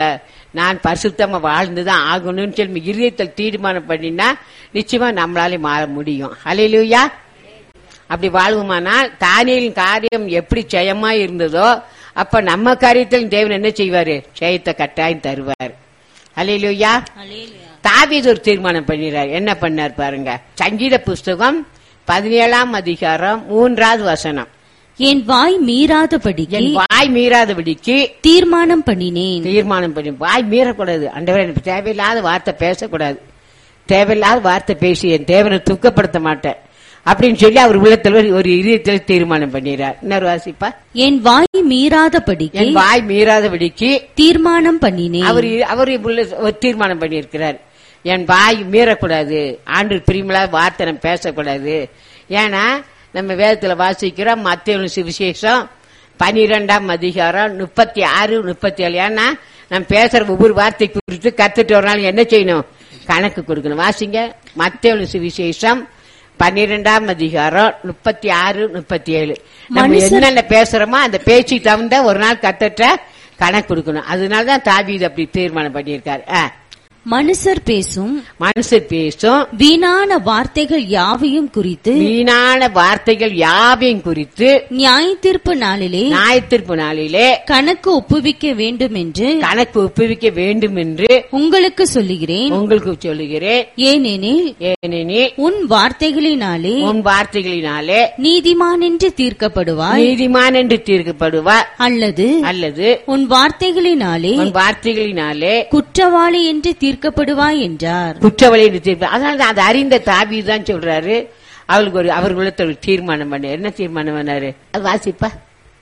நான் பரிசுத்தமா வாழ்ந்துதான் ஆகணும்னு சொல்லி இருதயத்தில் தீர்மானம் பண்ணினா நிச்சயமா நம்மளால மாற முடியும் ஹalleluya அப்படி வாழ்வோமானால் தானியலின் காரியம் எப்படி ஜெயமா இருந்ததோ அப்ப நம்ம காரியத்தில் தேவன் என்ன செய்வாரு ஜெயத்தை கட்டாயம் தருவார் ஹalleluya தாவீது ஒரு தீர்மானம் பண்ணிடுறார் என்ன பண்ணார் பாருங்க சங்கீத புஸ்தகம் பதினேழாம் அதிகாரம் மூன்றாவது வசனம் என் வாய் மீறாதபடிக்கு என் வாய் மீறாதபடிக்கு தீர்மானம் பண்ணினேன் தீர்மானம் பண்ணி வாய் மீறக்கூடாது அண்டவரே எனக்கு தேவையில்லாத வார்த்தை பேசக்கூடாது தேவையில்லாத வார்த்தை பேசி என் தேவனை துக்கப்படுத்த மாட்டேன் அப்படின்னு சொல்லி அவர் உள்ளத்துல ஒரு இதயத்தில் தீர்மானம் பண்ணிடுறார் இன்னொரு வாசிப்பா என் வாய் மீறாதபடிக்கு என் வாய் மீறாதபடிக்கு தீர்மானம் பண்ணினேன் அவர் அவர் உள்ள ஒரு தீர்மானம் பண்ணியிருக்கிறார் என் வாய் மீறக்கூடாது ஆண்டு பிரிமலாத வார்த்தை நம்ம பேசக்கூடாது ஏன்னா நம்ம வேதத்துல வாசிக்கிறோம் மத்திய சுவிசேஷம் பனிரெண்டாம் அதிகாரம் முப்பத்தி ஆறு முப்பத்தி ஏழு ஏன்னா நம்ம பேசுற ஒவ்வொரு வார்த்தை குறித்து கத்துட்டு ஒரு நாள் என்ன செய்யணும் கணக்கு கொடுக்கணும் வாசிங்க மத்திய சுவிசேஷம் பன்னிரெண்டாம் அதிகாரம் முப்பத்தி ஆறு முப்பத்தி ஏழு நம்ம மனுஷர்- என்னென்ன பேசுறோமோ அந்த பேச்சுக்கு தகுந்த ஒரு நாள் கத்துட்ட கணக்கு கொடுக்கணும் அதனாலதான் தாவீது அப்படி தீர்மானம் பண்ணியிருக்காரு ஆ. மனுஷர் பேசும் மனுஷர் பேசும் வீணான வார்த்தைகள் யாவையும் குறித்து வீணான வார்த்தைகள் யாவையும் குறித்து நியாய தீர்ப்பு நாளிலே ஞாயிற்றுப்பு நாளிலே கணக்கு ஒப்புவிக்க வேண்டும் என்று கணக்கு ஒப்புவிக்க வேண்டும் என்று உங்களுக்கு சொல்லுகிறேன் உங்களுக்கு சொல்லுகிறேன் ஏனெனில் ஏனெனில் உன் வார்த்தைகளினாலே உன் வார்த்தைகளினாலே நீதிமான் என்று தீர்க்கப்படுவாய் நீதிமான் என்று தீர்க்கப்படுவார் அல்லது அல்லது உன் வார்த்தைகளினாலே உன் வார்த்தைகளினாலே குற்றவாளி என்று தீர்க்கப்படுவாய் என்றார் குற்றவாளி என்று தீர்ப்பு அதனால அதை அறிந்த தாபி தான் சொல்றாரு அவளுக்கு ஒரு அவர்களுக்கு ஒரு தீர்மானம் பண்ண என்ன தீர்மானம் பண்ணாரு அது வாசிப்பா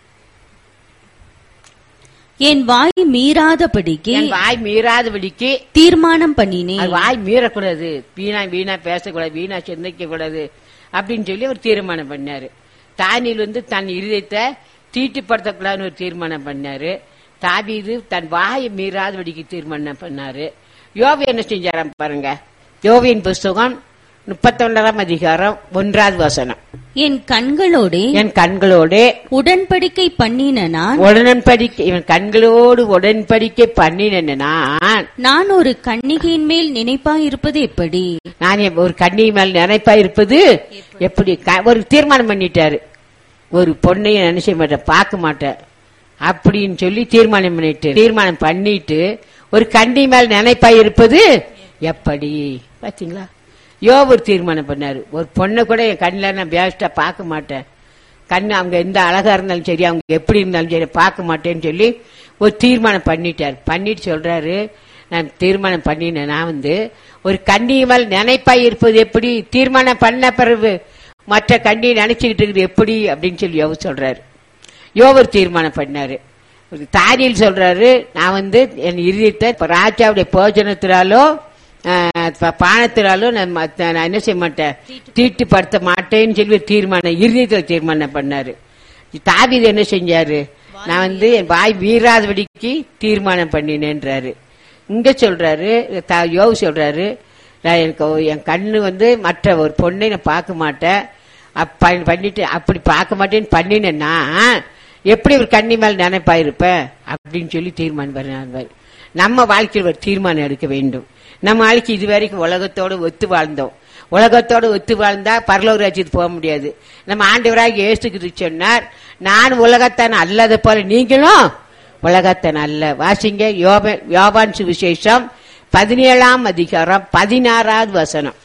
என் வாய் மீறாதபடிக்கு என் வாய் மீறாதபடிக்கு தீர்மானம் பண்ணினேன் அது வாய் மீறக்கூடாது வீணா வீணா பேசக்கூடாது வீணா சிந்திக்க கூடாது அப்படின்னு சொல்லி ஒரு தீர்மானம் பண்ணாரு தானியில் வந்து தன் இருதயத்தை தீட்டுப்படுத்தக்கூடாதுன்னு ஒரு தீர்மானம் பண்ணாரு தாவீது தன் வாயை மீறாதபடிக்கு தீர்மானம் பண்ணாரு யோவி என்ன செஞ்சாராம் பாருங்க யோவியின் புஸ்தகம் முப்பத்தொன்னதாம் அதிகாரம் ஒன்றாவது வசனம் என் கண்களோடே என் கண்களோடு உடன்படிக்கை பண்ணின நான் உடன்படிக்கை இவன் கண்களோடு உடன்படிக்கை பண்ணினேன் நான் நான் ஒரு கன்னிகையின் மேல் நினைப்பாயிருப்பது எப்படி நான் என் ஒரு கண்ணி மேல் நினைப்பா இருப்பது எப்படி க- ஒரு தீர்மானம் பண்ணிட்டாரு ஒரு பொண்ணைய நினைச்ச மாட்டேன் பார்க்க மாட்டேன் அப்படின்னு சொல்லி தீர்மானம் பண்ணிட்டு தீர்மானம் பண்ணிட்டு ஒரு கண்ணி மேல் நினைப்பா இருப்பது எப்படி பாத்தீங்களா யோ ஒரு தீர்மானம் பண்ணாரு ஒரு பொண்ணை கூட என் கண்ணில் நான் வேஸ்டா பார்க்க மாட்டேன் கண்ணு அவங்க எந்த அழகா இருந்தாலும் சரி அவங்க எப்படி இருந்தாலும் சரி பார்க்க மாட்டேன்னு சொல்லி ஒரு தீர்மானம் பண்ணிட்டார் பண்ணிட்டு சொல்றாரு நான் தீர்மானம் பண்ணினேன் நான் வந்து ஒரு கண்ணி மேல் நினைப்பாய் இருப்பது எப்படி தீர்மானம் பண்ண பிறகு மற்ற கண்ணியை நினைச்சுக்கிட்டு இருக்குது எப்படி அப்படின்னு சொல்லி யோவர் சொல்றாரு யோவர் தீர்மானம் பண்ணாரு ஒரு தானியல் சொல்றாரு நான் வந்து என் இருதயத்தை இப்ப ராஜாவுடைய போஜனத்தினாலோ ஆஹ், ப- பானத்தினாலோ நான் மத்த- நான் என்ன செய்ய மாட்டேன் தீட்டுப்படுத்த மாட்டேன்னு சொல்லி ஒரு தீர்மானம் இருதயத்தில் தீர்மானம் பண்ணாரு தாவீது என்ன செஞ்சாரு நான் வந்து என் வாய் வீராதபடிக்கு தீர்மானம் பண்ணினேன்றாரு இங்க சொல்றாரு தா- யோவு சொல்றாரு நான் எனக்கு ஒரு- என் கண்ணு வந்து மற்ற ஒரு பொண்ணை நான் பார்க்க மாட்டேன் அப்ப பண்ணிட்டு அப்படி பார்க்க மாட்டேன்னு பண்ணினேன்னா எப்படி ஒரு கண்ணி மேல் நினைப்பாயிருப்பேன் அப்படின்னு சொல்லி தீர்மானம் பண்ணார் நம்ம வாழ்க்கையில் ஒரு தீர்மானம் எடுக்க வேண்டும் நம்ம வாழ்க்கை இதுவரைக்கும் உலகத்தோடு ஒத்து வாழ்ந்தோம் உலகத்தோடு ஒத்து வாழ்ந்தா பரலோக ராஜ்யத்துக்கு போக முடியாது நம்ம ஆண்டவராக இயேசுக்கு சொன்னார் நான் உலகத்தான் அல்லது போல நீங்களும் உலகத்தன் அல்ல வாசிங்க யோப- யோவான் சுவிசேஷம் பதினேழாம் அதிகாரம் பதினாறாவது வசனம்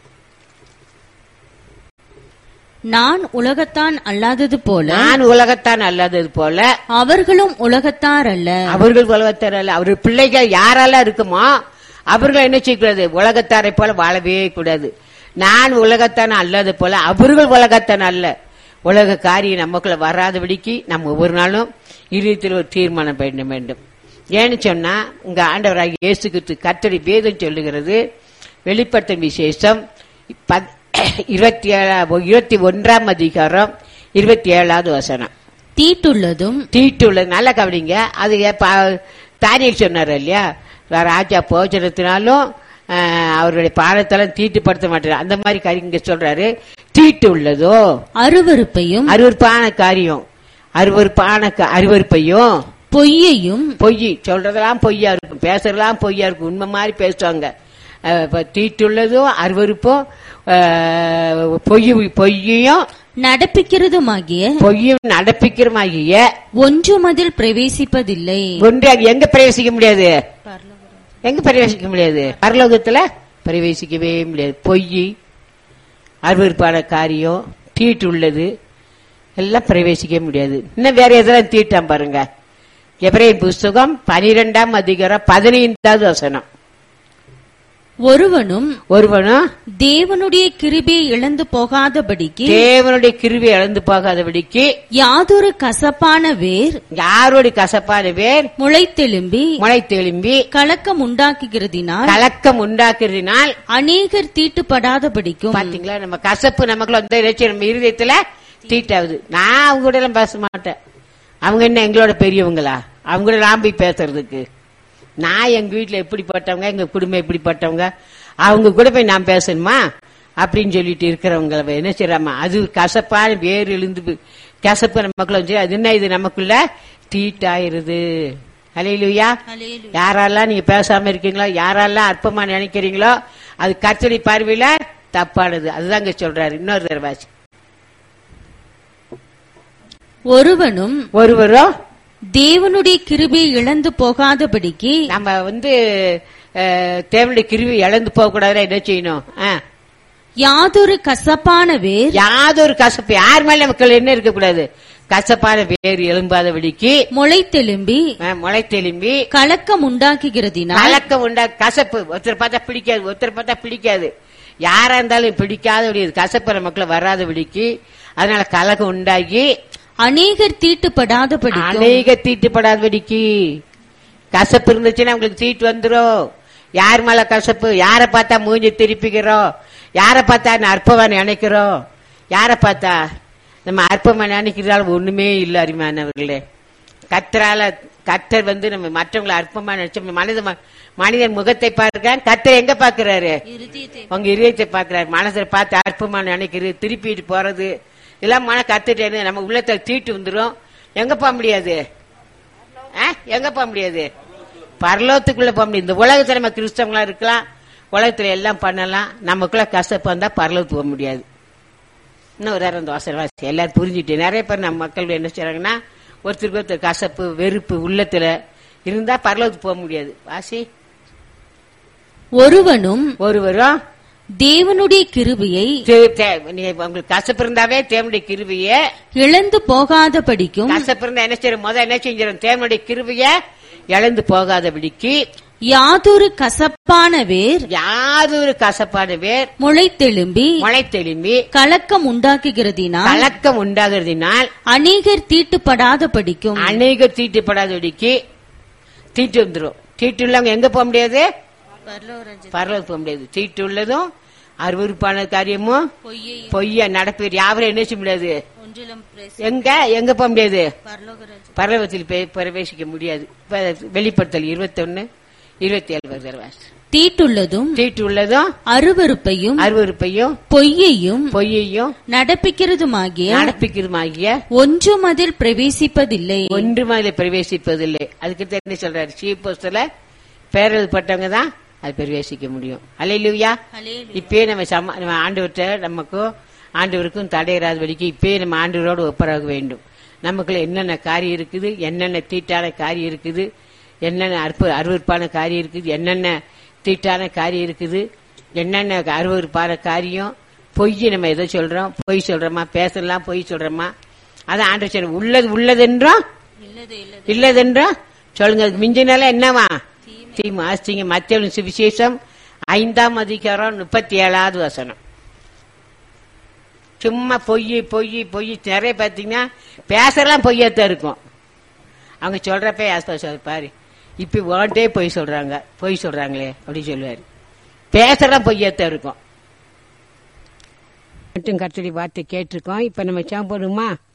நான் உலகத்தான் அல்லாதது போல நான் உலகத்தான் அல்லது போல அவர்களும் உலகத்தார் அல்ல அவர்கள் உலகத்தார் அல்ல அவர் பிள்ளைகள் யாரெல்லாம் இருக்குமோ அவர்கள் என்ன செய்யக்கூடாது உலகத்தாரை போல வாழவே கூடாது நான் உலகத்தான் அல்லது போல அவர்கள் உலகத்தான் அல்ல உலக காரியம் நமக்குள்ள வராதபடிக்கு நம்ம ஒவ்வொரு நாளும் இருதயத்தில் ஒரு தீர்மானம் பண்ண வேண்டும் ஏன்னு சொன்னா உங்க ஆண்டவராக இயேசு கிறிஸ்து கத்தடி வேதம் சொல்லுகிறது வெளிப்படுத்தும் விசேஷம் பத்- இருபத்தி ஏழா இருபத்தி ஒன்றாம் அதிகாரம் இருபத்தி ஏழாவது வசனம் தீட்டுள்ளதும் தீட்டுள்ள நல்ல கவனிங்க அது ப- தானியல் சொன்னார் இல்லையா ராஜா போஜனத்தினாலும் ஆஹ், அவருடைய பாடத்தெல்லாம் தீட்டுப்படுத்த மாட்டார் அந்த மாதிரி காரியம் இங்க சொல்றாரு தீட்டு உள்ளதோ அருவருப்பையும் அருவருப்பான காரியம் அருவருப்பான கா- அருவருப்பையும் பொய்யையும் பொய் சொல்றதெல்லாம் பொய்யா இருக்கும் பேசுறதெல்லாம் பொய்யா இருக்கும் உண்மை மாதிரி பேசுவாங்க அஹ் இப்ப தீட்டுள்ளதும் அருவருப்பும் அஹ், பொய் பொய்யையும் நடப்பிக்கிறதுமாகிய பொய்யும் நடப்பிக்கிறமாகிய ஒன்றும் அதில் பிரவேசிப்பதில்லை ஒன்று அது எங்க பிரவேசிக்க முடியாது எங்க பிரவேசிக்க முடியாது பரலோகத்துல பிரவேசிக்கவே முடியாது பொய் அருவருப்பான காரியம் தீட்டு உள்ளது எல்லாம் பிரவேசிக்க முடியாது இன்னும் வேற எதெல்லாம் தீட்டாம் பாருங்க எபிரேயர் புஸ்தகம் பனிரெண்டாம் அதிகாரம் பதினைந்தாவது வசனம் ஒருவனும் ஒருவனும் தேவனுடைய கிருபையை இழந்து போகாதபடிக்கு தேவனுடைய கிருவி இழந்து போகாதபடிக்கு யாதொரு கசப்பான வேர் யாரோட கசப்பான பேர் முளைத்தெழும்பி முளை தெளிம்பி கலக்கம் உண்டாக்குகிறதினால் கலக்கம் உண்டாக்குறதினால் அநேகர் தீட்டுப்படாதபடிக்கும் பாத்தீங்களா நம்ம கசப்பு நமக்குள்ள வந்து ஏதாச்சும் நம்ம இருதயத்துல தீட்டாகுது நான் அவங்க கூட எல்லாம் பேச மாட்டேன் அவங்க என்ன எங்களோட பெரியவங்களா அவங்க கூட நான் போய் பேசுறதுக்கு நான் எங்க வீட்டுல எப்படிப்பட்டவங்க எங்க குடும்பம் எப்படிப்பட்டவங்க அவங்க கூட போய் நான் பேசணுமா அப்படின்னு சொல்லிட்டு இருக்கிறவங்க என்ன செய்யறாமா அது கசப்பான வேர் எழுந்து பு- கசப்பு நமக்குள்ள வந்து அது என்ன இது நமக்குள்ள தீட்டாயிருது அலையிலுயா யாரெல்லாம் நீங்க பேசாம இருக்கீங்களோ யாரெல்லாம் அற்பமா நினைக்கிறீங்களோ அது கர்த்தடி பார்வையில தப்பானது அதுதாங்க சொல்றாரு இன்னொரு தடவை ஒருவனும் ஒருவரும் தேவனுடைய கிருபையை இழந்து போகாதபடிக்கு நம்ம வந்து அஹ், தேவனுடைய கிருவி இழந்து போக கூடாதுன்னா என்ன செய்யணும் ஆ. யாதொரு கசப்பான வேர் யாதொரு கசப்பு யார் மேல நமக்கு என்ன இருக்கக்கூடாது கசப்பான வேர் எழும்பாதபடிக்கு முளைத்தெழும்பி அஹ், முளை தெளிம்பி கலக்கம் உண்டாக்குகிறதினால் கலக்கம் உண்டா கசப்பு ஒருத்தர் பார்த்தா பிடிக்காது ஒருத்தர் பார்த்தா பிடிக்காது யாரா இருந்தாலும் பிடிக்காத கசப்பு நமக்குள்ள வராதபடிக்கு அதனால கலக்கம் உண்டாகி அநேகர் தீட்டுப்படாதபடிக்கும் அநேக தீட்டுப்படாதபடிக்கு கசப்பு இருந்துச்சுன்னா உங்களுக்கு தீட்டு வந்துரும் யார் மேல கசப்பு யாரை பார்த்தா மூஞ்சி திருப்பிக்கிறோம் யாரை பார்த்தா நான் அற்பமா நினைக்கிறோம் யாரை பார்த்தா நம்ம அற்பமா நினைக்கிறதால ஒண்ணுமே இல்லை அருமையானவர்களே கத்தரால கத்தர் வந்து நம்ம மற்றவங்களை அற்பமா நினைச்சோம் மனித ம- மனிதன் முகத்தை பார்க்க கத்தர் எங்க பாக்குறாரு உங்க இதயத்தை பாக்குறாரு மனசை பார்த்து அற்பமா நினைக்கிறது திருப்பிட்டு போறது இதெல்லாம் மன கத்துட்டு நம்ம உள்ளத்துல தீட்டு வந்துரும் எங்க போக முடியாது ஆ? எங்க போக முடியாது பரலோகத்துக்குள்ள போக முடியாது இந்த உலகத்துல நம்ம கிறிஸ்தவங்களா இருக்கலாம் உலகத்துல எல்லாம் பண்ணலாம் நமக்குள்ள கஷ்டப்பு வந்தா பரலோகத்துக்கு போக முடியாது இன்னும் ஒரு நேரம் தோசை வாசி எல்லாரும் புரிஞ்சுட்டு நிறைய பேர் நம்ம மக்கள் என்ன செய்றாங்கன்னா ஒருத்தருக்கு ஒருத்தர் கசப்பு வெறுப்பு உள்ளத்துல இருந்தா பரலோகத்துக்கு போக முடியாது வாசி ஒருவனும் ஒருவரும் தேவனுடைய கிருபையை தே- தே- நீங்க உங்களுக்கு கசப்பு இருந்தாவே தேவனுடைய கிருபிய இழந்து போகாதபடிக்கும் கசப்பு இருந்தா என்ன செய்யறோம் முத என்ன செஞ்சிடும் தேவனுடைய கிருபிய இழந்து போகாதபடிக்கு யாதொரு கசப்பான வேர் யாதொரு கசப்பான பேர் முளைத்தெழும்பி மழை தெளிம்பி கலக்கம் உண்டாக்குகிறதினால் கலக்கம் உண்டாகிறதினால் அநேகர் தீட்டுப்படாதபடிக்கும் அநேக தீட்டுப்படாதபடிக்கு தீட்டு வந்துரும் தீட்டு உள்ளவங்க எங்க போக முடியாது பரலோகம் போக முடியாது தீட்டு உள்ளதும் அருவருப்பான காரியமும் பொய்ய நடப்பீர் யாவரும் என்ன செய்ய முடியாது எங்க எங்க போக முடியாது பரலோகத்தில் போய் பிரவேசிக்க முடியாது இப்ப வெளிப்படுத்தல் இருபத்தொன்னு இருபத்தி ஏழு வருகிற தீட்டுள்ளதும் தீட்டு உள்ளதும் அருவருப்பையும் அருவருப்பையும் பொய்யையும் பொய்யையும் நடப்பிக்கிறதுமாகிய நடப்பிக்கிறதுமாகிய ஒன்றும் அதில் பிரவேசிப்பதில்லை ஒன்றும் அதில் பிரவேசிப்பதில்லை அதுக்கு என்ன சொல்றாரு சீப்போஸ்ல பேரல்பட்டவங்க தான் அது பிரவேசிக்க முடியும் அல்லையா இப்பயே நம்ம சம நம்ம ஆண்டவர்கிட்ட நமக்கும் ஆண்டவருக்கும் தடையிறாதபடிக்கு இப்பயே நம்ம ஆண்டவரோடு ஒப்பராக வேண்டும் நமக்குள்ள என்னென்ன காரியம் இருக்குது என்னென்ன தீட்டான காரியம் இருக்குது என்னென்ன அற்பு அருவருப்பான காரியம் இருக்குது என்னென்ன தீட்டான காரியம் இருக்குது என்னென்ன அருவருப்பான காரியம் பொய் நம்ம எதை சொல்றோம் பொய் சொல்றோமா பேசலாம் பொய் சொல்றோமா அதான் ஆண்டவர் சொல்ற உள்ளது உள்ளதென்றோம் இல்லதென்றோம் சொல்லுங்க அதுக்கு மிஞ்சினால என்னவா தீமை ஆஸ்திங்க மத்திய சுவிசேஷம் ஐந்தாம் அதிகாரம் முப்பத்தி ஏழாவது வசனம் சும்மா பொய் பொய் பொய் நிறைய பார்த்தீங்கன்னா பேசலாம் பொய்யாத்தான் இருக்கும் அவங்க சொல்றப்ப ஆஸ்பா சொல் பாரு இப்ப ஓட்டே பொய் சொல்றாங்க பொய் சொல்றாங்களே அப்படின்னு சொல்லுவாரு பேசலாம் பொய்யாத்தான் இருக்கும் மட்டும் கர்த்தடி வார்த்தை கேட்டிருக்கோம் இப்ப நம்ம சாப்பிடுமா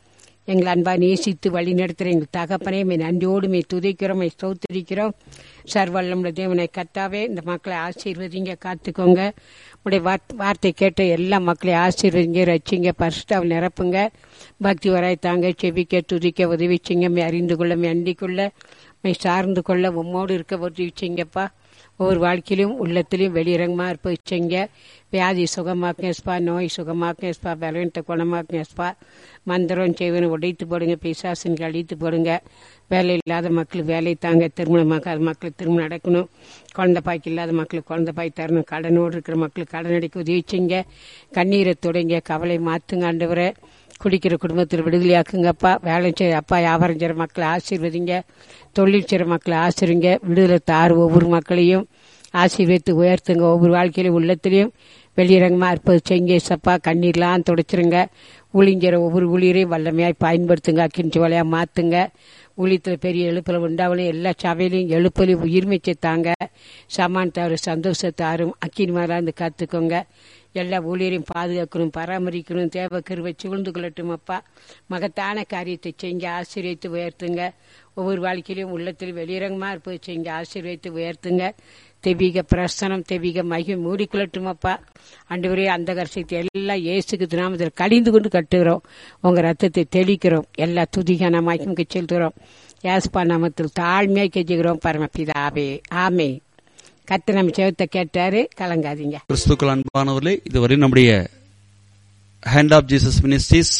எங்கள் அன்பா நேசித்து வழி நடத்துகிற எங்கள் தகப்பனே மே நன்றியோடு மே துதிக்கிறோம் மே ஸ்தோத்திரிக்கிறோம் சர்வல்லமுள்ள தேவனை கத்தாவே இந்த மக்களை ஆசீர்வதிங்க காத்துக்கோங்க உடைய வார்த்தை கேட்ட எல்லா மக்களையும் ஆசீர்வதிங்க ரச்சிங்க பரிசுத்தாவில் நிரப்புங்க பக்தி வராய் தாங்க செவிக்க துதிக்க உதவிச்சிங்க மே அறிந்து கொள்ள மே அண்டிக்குள்ள மே சார்ந்து கொள்ள உம்மோடு இருக்க உதவிச்சிங்கப்பா ஒவ்வொரு வாழ்க்கையிலும் உள்ளத்திலையும் வெளியிறங்கமா இருப்பீங்க வியாதி சுகமாக்குங்கப்பா நோய் சுகமாக்குங்கப்பா பலவீனத்தை குணமாக்குங்கப்பா மந்திரம் செய்வனை உடைத்து போடுங்க பிசாசின் அழித்து போடுங்க வேலை இல்லாத மக்கள் வேலை தாங்க திருமணமாக்காத மக்களுக்கு திருமணம் நடக்கணும் குழந்தை பாய்க்கு இல்லாத மக்களுக்கு குழந்தை பாய் தரணும் கடனோடு இருக்கிற மக்களுக்கு கடன் அடைக்க உதவிச்சிங்க கண்ணீரை தொடங்க கவலை மாத்துங்க ஆண்டவரை குடிக்கிற குடும்பத்தில் விடுதலையாக்குங்கப்பா வேலை செய்ய அப்பா வியாபாரம் செய்கிற மக்களை ஆசீர்வதிங்க தொழில் செய்கிற மக்களை ஆசிரிங்க விடுதலை தார் ஒவ்வொரு மக்களையும் ஆசீர்வதித்து உயர்த்துங்க ஒவ்வொரு வாழ்க்கையிலும் உள்ளத்திலையும் வெளியிறங்கமாக இருப்பது செங்க சப்பா கண்ணீர்லாம் துடைச்சிருங்க ஊழிங்கிற ஒவ்வொரு ஊழியரையும் வல்லமையாய் பயன்படுத்துங்க அக்கின் வலையாக மாற்றுங்க ஊழியத்தில் பெரிய எழுப்பில் உண்டாவலையும் எல்லா சபையிலையும் எழுப்பலையும் உயிர்மிச்சை தாங்க சமானத்தாரும் சந்தோஷத்தாரும் அக்கின் மேலாந்து காத்துக்கோங்க எல்லா ஊழியரையும் பாதுகாக்கணும் பராமரிக்கணும் தேவை கருவை சூழ்ந்து கொள்ளட்டும் அப்பா மகத்தான காரியத்தை செஞ்சு ஆசீர்வித்து உயர்த்துங்க ஒவ்வொரு வாழ்க்கையிலும் உள்ளத்தில் வெளியிறங்கமாக இருப்பது செஞ்சு ஆசீர்வித்து உயர்த்துங்க தெவிக பிரசனம் தெவிக மகி மூடிக்கொள்ளட்டும் அப்பா அன்றுவரே அந்த கரிசத்தை எல்லாம் இயேசுக்கு நாமத்தில் கழிந்து கொண்டு கட்டுகிறோம் உங்க ரத்தத்தை தெளிக்கிறோம் எல்லா துதிகான மகிமுக்கு செலுத்துகிறோம் யாஸ்பா நாமத்தில் தாழ்மையாக கெஞ்சுகிறோம் பரமபிதாவே ஆமே கத்து நம்ம செவத்தை கேட்டாரு கலங்காதீங்க கிறிஸ்துக்கள் அன்பானவர்களே இதுவரை நம்முடைய hand of Jesus ministries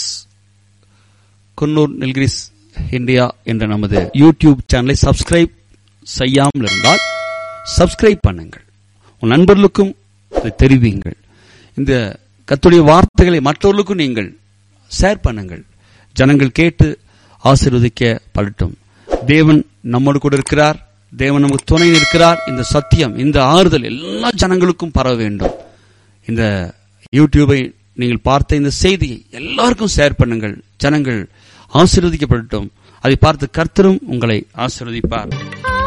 Coonoor Nilgiris India என்ற நமது யூடியூப் சேனலை சப்ஸ்கிரைப் செய்யாமல் இருந்தால் சப்ஸ்கிரைப் பண்ணுங்கள் உன் நண்பர்களுக்கும் இதை தெரிவிங்கள் இந்த கத்துடைய வார்த்தைகளை மற்றவர்களுக்கும் நீங்கள் ஷேர் பண்ணுங்கள் ஜனங்கள் கேட்டு ஆசீர்வதிக்க படட்டும் தேவன் நம்மோடு கூட இருக்கிறார் தேவன் நமக்கு துணை இருக்கிறார் இந்த சத்தியம் இந்த ஆறுதல் எல்லா ஜனங்களுக்கும் பரவ வேண்டும் இந்த யூடியூபை நீங்கள் பார்த்த இந்த செய்தியை எல்லாருக்கும் ஷேர் பண்ணுங்கள் ஜனங்கள் ஆசீர்வதிக்கப்படட்டும் அதை பார்த்து கர்த்தரும் உங்களை ஆசீர்வதிப்பார்